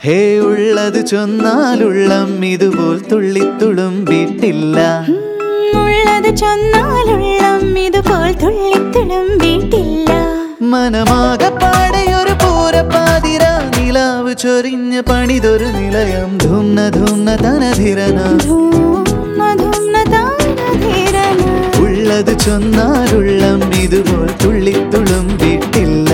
ഹേ ഉള്ളത് ചൊന്നാലുള്ളം ഇതുപോൽ തുള്ളിത്തുളുമ്പിട്ടില്ല ഉം, ഉള്ളത് ചൊന്നാലുള്ളം ഇതുപോൽ തുള്ളിത്തുളും വീട്ടില്ല മനമാകപ്പാടെ ഒരു പൂരപ്പാതിര നിലാവ് ചൊരിഞ്ഞ് പണിതൊരു നിലയം ധുംന ധുംന തനധിരന ധൂമ ധൂമ താരധീരന. ഉള്ളത് ചൊന്നാലുള്ളം ഇതുപോൽ തുള്ളിത്തുളുമ്പിട്ടില്ല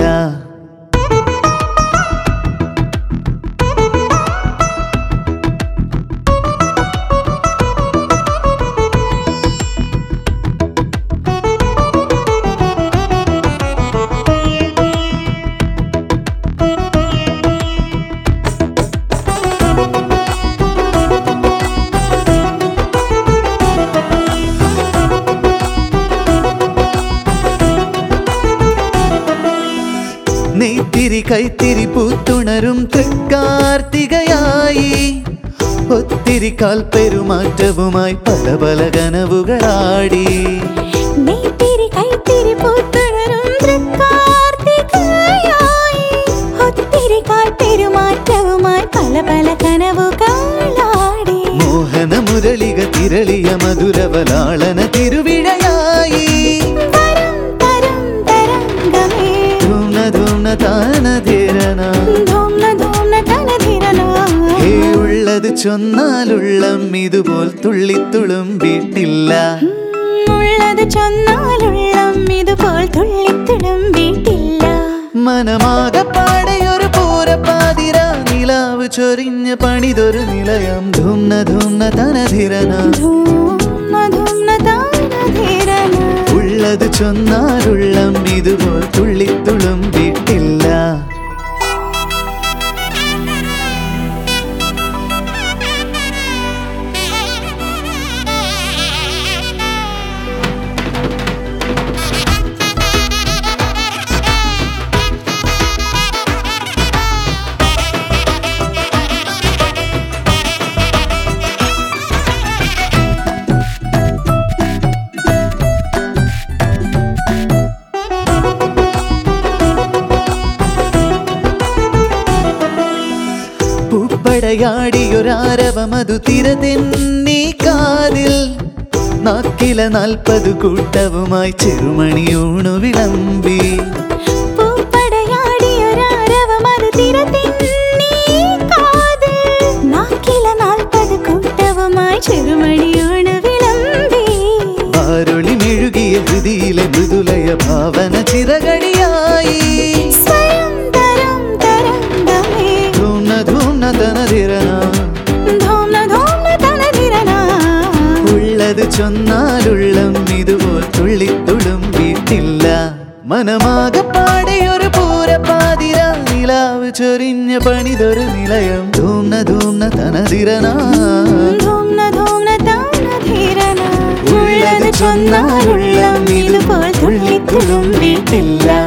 നെയ്ത്തിരി കൈത്തിരി പൂത്തുണരും തൃക്കാർത്തികയായി ഒത്തിരി കാൽപ്പെരുമാറ്റവുമായി പല പല കനവുകളാടി നെയ്ത്തിരി കൈത്തിരി പൂത്തുണരും തൃക്കാർത്തികയായി. ഒത്തിരി കാൽപ്പെരുമാറ്റവുമായി പല പല കനവുകളാടി മോഹന മുരളിക തിരളിയ മധുരവലാളന തിരുവിഴയായി തരം തരം തരംഗമേ ധൂന ധൂന താനധീരന ധൂമ ധൂമ തനധിരന. ഹേ ഉള്ളത് ചൊന്നാലുള്ളം ഇതുപോൽ തുള്ളിത്തുളുമ്പിട്ടില്ല ഉം, ഉള്ളത് ചൊന്നാലുള്ളം ഇതുപോൽ തുള്ളിത്തുളും വീട്ടില്ല മനമാകപ്പാടെ ഒരു പൂരപ്പാതിര നിലാവ് ചൊരിഞ്ഞ് പണിതൊരു നിലയം ധുംന ധുംന തനധിരന ധൂമ ധൂമ താരധീരന. ഉള്ളത് ചൊന്നാലുള്ളം ഇതുപോൽ തുള്ളിത്തുളുമ്പിട്ടില്ല പൂപ്പടയാടിയൊരാരവമതു തിരതെന്നീ കാതിൽ നാക്കില നാൽപ്പത് കൂട്ടവുമായി ചെറുമണിയൂണു വിളമ്പി പൂപ്പടയാടിയൊരാരവമത് തിരതിന്നീ കാതിൽ. നാക്കില നാൽപ്പത് കൂട്ടവുമായി ചെറുമണിയോണ് വിളമ്പി ആരൊളി മെഴുകിയ ഹൃതിയിലെ മൃദുലയ ഭാവന ചിറകടിയായി സ്വയം തരം തരംഗമേ ധൂന ധൂന തനതിരന ധൂമ ധൂമ തനധിരന. ഉള്ളത് ചൊന്നാലുള്ളം ഇതുപോൽ തുള്ളിത്തുളും വീട്ടില്ല മനമാകപ്പാടെ ഒരു പൂരപ്പാതിര നിലാവ് ചൊരിഞ്ഞ പണിതൊരു നിലയം ധൂന ധൂന തനതിരന ധൂമ ധൂമ താനധീരന. ഉള്ളത് ചൊന്നാലുള്ളം ഇതുപോൽ തുള്ളിത്തുളും വീട്ടില്ല